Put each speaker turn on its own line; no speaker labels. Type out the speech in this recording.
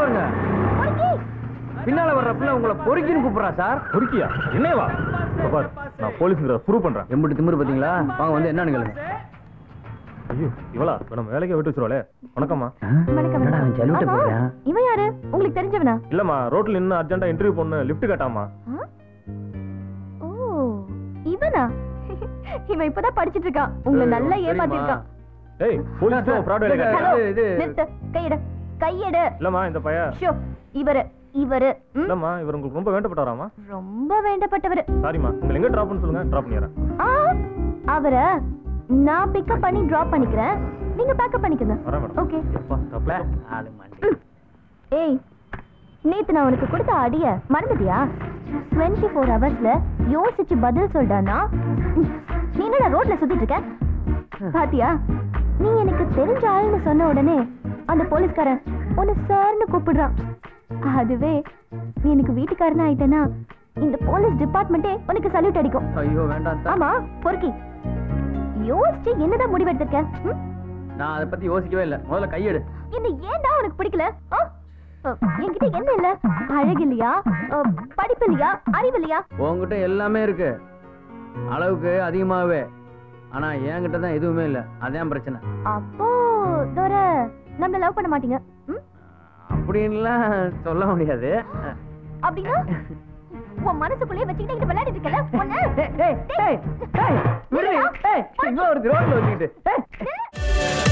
வருங்க பின்னால வர்ற பிள்ளை உங்களை பொறுக்கின்னு கூப்பிடுறா சார்
பொறுக்கியா என்னவா பாரு நான் போலீஸுங்கிற ப்ரூவ் பண்றேன்
எம்பிட்டு திமிரு பாத்தீங்களா வாங்க வந்து என்னன்னு கேளுங்க
ஐயோ இவளா இப்ப நம்ம வேலைக்கே விட்டு வச்சிருவாளே வணக்கம்மா
வணக்கம்
என்னடா அவன் சல்யூட்டை
ஆமா,
போடுறான்?
இவன் யாரு உங்களுக்கு தெரிஞ்சவனா
இல்லம்மா ரோட்ல இன்னும் அர்ஜென்ட்டா இன்டர்வியூ பொண்ணு லிஃப்ட் கேட்டாமா
ஆ? ஓ இவனா இவன் இப்பதான் படிச்சிட்டு இருக்கான் உங்களை
ஏய்,
நல்லா
தெரியுமா?
ஏமாத்திருக்கான்
ஏய் போலீஸ் ஃப்ராட் வேலை
ஹலோ.
கேட்டா
இது- இது-
நிறுத்து கையெடு கையெடு
இல்லம்மா இந்த பையன்
ஷோ இவரு இவரு ம்,
இல்லம்மா இவர் உங்களுக்கு ரொம்ப வேண்டப்பட்டாராமா
ரொம்ப வேண்டப்பட்டவரு
சாரிம்மா உங்களை எங்க டிராப் பண்ண சொல்லுங்க டிராப் பண்ணிடுறேன்
ஆ அவர நான் பிக்கப் பண்ணி டிராப் பண்ணிக்கிறேன் நீங்க பேக்கப் பண்ணிக்கங்க
வரேன் மேடம்
ஓகே
எப்பா தப்பு
ஆளு மாண்டி.
ஏய் நேத்து நான் உனக்கு கொடுத்த அடிய மறந்துட்டியா டுவெண்ட்டி ஃபோர் ஹவர்ஸ்ல யோசிச்சு பதில் சொல்றானா நீ என்னடா ரோட்ல சுத்திட்டு இருக்க பாத்தியா நீ எனக்கு தெரிஞ்ச ஆள்னு சொன்ன உடனே அந்த போலீஸ்காரன் உன்னை சார்னு கூப்பிடுறான் அதுவே நீ எனக்கு வீட்டுக்காரனா ஆயிட்டேனா இந்த போலீஸ் டிபார்ட்மெண்ட்டே உனக்கு சல்யூட் அடிக்கும்
ஐயோ வேண்டாம் சார்.
ஆமா பொறுக்கி யோசிச்சு என்னதான் முடிவெடுத்திருக்க ம்?
நான் அதை பத்தி யோசிக்கவே இல்ல முதல்ல கையெடு
என்ன ஏன்டா உனக்கு பிடிக்கல ஆ? அ, என்கிட்ட என்ன இல்ல அழகு இல்லையா அ, படிப்பு இல்லையா அறிவு இல்லையா
உன்கிட்ட எல்லாமே இருக்கு அளவுக்கு அதிகமாவே ஆனா என்கிட்ட தான் எதுவுமே இல்ல அதான் பிரச்சனை
அப்போ தோர நம்மள லவ் பண்ண மாட்டீங்க ம்?
அப்படின்லாம் சொல்ல முடியாது
அப்படின்னா உன் மனசுக்குள்ளே வச்சுக்கிட்டு இங்க விளையாடிட்டு இருக்கல உன்னை
ஏய், ஏய், ஏய், ஏய், விடுறி. ஏய், இங்க ஒரு ரோட்ல வச்சுக்கிட்டு ஏய்.
நில்லு.